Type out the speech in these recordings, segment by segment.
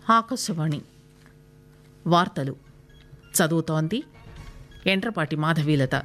ఆకాశవాణి వార్తలు చదువుతోంది ఎండ్రపాటి మాధవీలత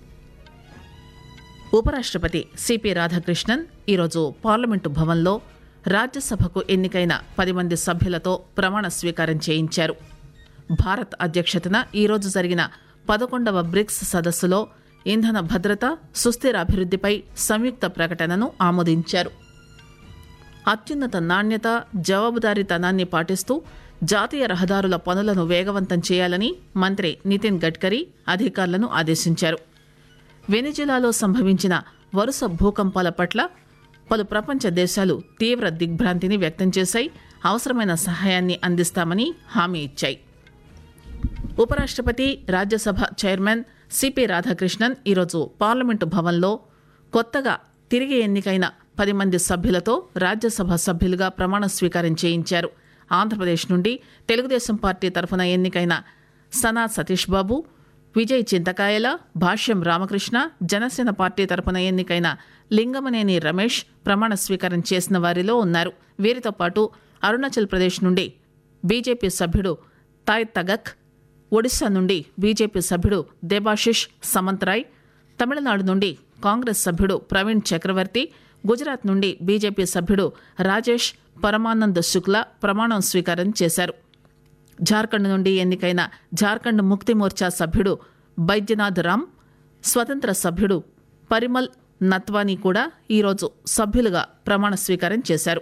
ఉపరాష్ట్రపతి సిపి రాధాకృష్ణన్ ఈరోజు పార్లమెంటు భవన్లో రాజ్యసభకు ఎన్నికైన పది మంది సభ్యులతో ప్రమాణ స్వీకారం చేయించారు భారత్ అధ్యక్షతన ఈరోజు జరిగిన పదకొండవ బ్రిక్స్ సదస్సులో ఇంధన భద్రత సుస్థిర అభివృద్దిపై సంయుక్త ప్రకటనను ఆమోదించారు అత్యున్నత నాణ్యత జవాబుదారీతనాన్ని పాటిస్తూ జాతీయ రహదారుల పనులను వేగవంతం చేయాలని మంత్రి నితిన్ గడ్కరీ అధికారులను ఆదేశించారు వెనిజులాలో సంభవించిన వరుస భూకంపాల పట్ల పలు ప్రపంచ దేశాలు తీవ్ర దిగ్భ్రాంతిని వ్యక్తం చేశాయి అవసరమైన సహాయాన్ని అందిస్తామని హామీ ఇచ్చాయి ఉపరాష్ట్రపతి రాజ్యసభ చైర్మన్ సిపి రాధాకృష్ణన్ ఈరోజు పార్లమెంటు భవన్లో కొత్తగా తిరిగి ఎన్నికైన పది మంది సభ్యులతో రాజ్యసభ సభ్యులుగా ప్రమాణ స్వీకారం చేయించారు ఆంధ్రప్రదేశ్ నుండి తెలుగుదేశం పార్టీ తరఫున ఎన్నికైన సనా సతీష్ బాబు విజయ్ చింతకాయల భాష్యం రామకృష్ణ జనసేన పార్టీ తరపున ఎన్నికైన లింగమనేని రమేష్ ప్రమాణ స్వీకారం చేసిన వారిలో ఉన్నారు వీరితో పాటు అరుణాచల్ ప్రదేశ్ నుండి బీజేపీ సభ్యుడు తాయ్ తగక్ ఒడిశా నుండి బీజేపీ సభ్యుడు దేబాశిష్ సమంతరాయ్ తమిళనాడు నుండి కాంగ్రెస్ సభ్యుడు ప్రవీణ్ చక్రవర్తి గుజరాత్ నుండి బీజేపీ సభ్యుడు రాజేష్ పరమానంద్ శుక్లా ప్రమాణం స్వీకారం చేశారు జార్ఖండ్ నుండి ఎన్నికైన జార్ఖండ్ ముక్తి మోర్చా సభ్యుడు బైద్యనాథ్ రామ్ స్వతంత్ర సభ్యుడు పరిమల్ నత్వానీ కూడా ఈరోజు సభ్యులుగా ప్రమాణ స్వీకారం చేశారు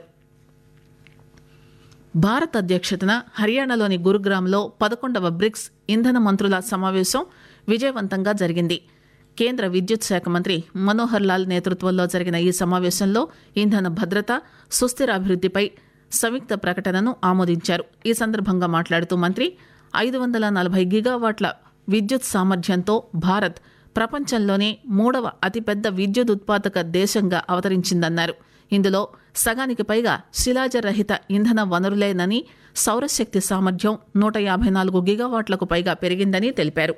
భారత్ అధ్యక్షతన హర్యానాలోని గురుగ్రామ్లో పదకొండవ బ్రిక్స్ ఇంధన మంత్రుల సమావేశం విజయవంతంగా జరిగింది కేంద్ర విద్యుత్ శాఖ మంత్రి మనోహర్ లాల్ నేతృత్వంలో జరిగిన ఈ సమావేశంలో ఇంధన భద్రత సుస్థిర అభివృద్దిపై సంయుక్త ప్రకటనను ఆమోదించారు ఈ సందర్భంగా మాట్లాడుతూ మంత్రి ఐదు వందల నలభై గిగావాట్ల విద్యుత్ సామర్థ్యంతో భారత్ ప్రపంచంలోనే మూడవ అతిపెద్ద విద్యుత్ ఉత్పాదక దేశంగా అవతరించిందన్నారు ఇందులో సగానికి పైగా శిలాజరహిత ఇంధన వనరులేనని సౌరశక్తి సామర్థ్యం నూట యాభై నాలుగు గిగావాట్లకు పైగా పెరిగిందని తెలిపారు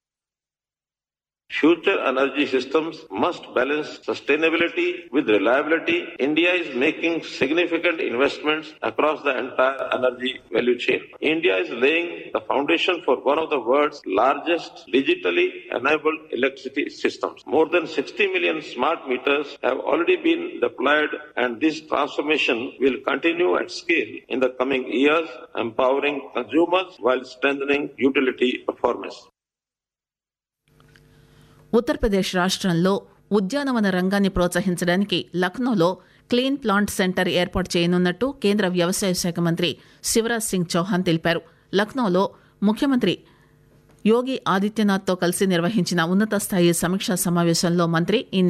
Future energy systems must balance sustainability with reliability. India is making significant investments across the entire energy value chain. India is laying the foundation for one of the world's largest digitally enabled electricity systems. More than 60 million smart meters have already been deployed and this transformation will continue at scale in the coming years, empowering consumers while strengthening utility performance. Uttar Pradesh రాష్ట్రంలో ఉద్యానవన రంగాన్ని ప్రోత్సహించడానికి లక్నోలో clean plant centre ఏర్పాటు చేయనున్నట్టు కేంద్ర వ్యవసాయ శాఖ మంత్రి శివరాజ్ సింగ్ చౌహాన్ తెలిపారు లక్నోలో ముఖ్యమంత్రి యోగి ఆదిత్యనాథ్తో కలిసి నిర్వహించిన ఉన్నత స్థాయి సమీక్షా సమావేశంలో మంత్రి ఈ